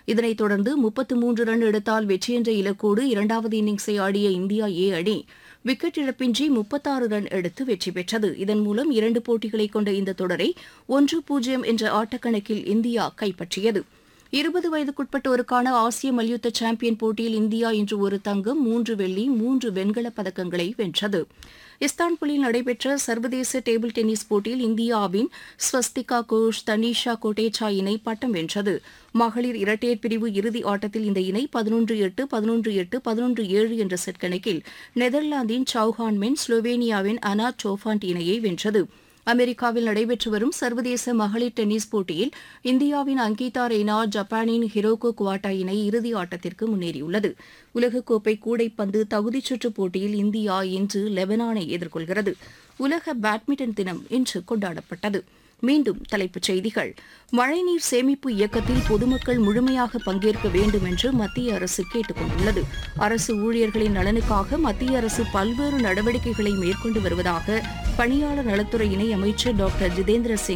இதனைத் தொடர்ந்து முப்பத்து மூன்று ரன் எடுத்தால் வெற்றி என்ற இலக்கோடு இரண்டாவது இன்னிங்ஸை ஆடிய இந்தியா ஏ அணி விக்கெட் இழப்பின்றி முப்பத்தாறு ரன் எடுத்து வெற்றி பெற்றது இதன் மூலம் இரண்டு போட்டிகளை கொண்ட இந்த தொடரை ஒன்று பூஜ்ஜியம் என்ற ஆட்டக்கணக்கில் இந்தியா கைப்பற்றியது இருபது வயதுக்குட்பட்டோருக்கான ஆசிய மல்யுத்த சாம்பியன் போட்டியில் இந்தியா இன்று ஒரு தங்கம் மூன்று வெள்ளி மூன்று வெண்கலப் பதக்கங்களை வென்றது இஸ்தான்புல்லில் நடைபெற்ற சர்வதேச டேபிள் டென்னிஸ் போட்டியில் இந்தியாவின் ஸ்வஸ்திகா கோஷ் தனிஷா கோட்டேச்சா இணை பட்டம் வென்றது மகளிர் இரட்டையர் பிரிவு இறுதி ஆட்டத்தில் இந்த இணை பதினொன்று எட்டு பதினொன்று எட்டு பதினொன்று ஏழு என்ற செட் கணக்கில் நெதர்லாந்தின் சவுஹான் மென் ஸ்லோவேனியாவின் அனா சோஃபாண்ட் இணையை வென்றது அமெரிக்காவில் நடைபெற்று வரும் சர்வதேச மகளிர் டென்னிஸ் போட்டியில் இந்தியாவின் அங்கிதா ரெய்னா ஜப்பானின் ஹிரோகோ குவாட்டா இணை இறுதி ஆட்டத்திற்கு முன்னேறியுள்ளது உலகக்கோப்பை கூடைப்பந்து தகுதிச் சுற்றுப் போட்டியில் இந்தியா இன்று லெபனானை எதிர்கொள்கிறது உலக பேட்மிண்டன் தினம் இன்று கொண்டாடப்பட்டது மீண்டும் தலைப்புச் செய்திகள் மழைநீர் சேமிப்பு இயக்கத்தில் பொதுமக்கள் முழுமையாக பங்கேற்க வேண்டும் என்று மத்திய அரசு கேட்டுக் கொண்டுள்ளது அரசு ஊழியர்களின் நலனுக்காக மத்திய அரசு பல்வேறு நடவடிக்கைகளை மேற்கொண்டு வருவதாக பணியாளர் நலத்துறை இணை அமைச்சர் டாக்டர் ஜிதேந்திர சிங்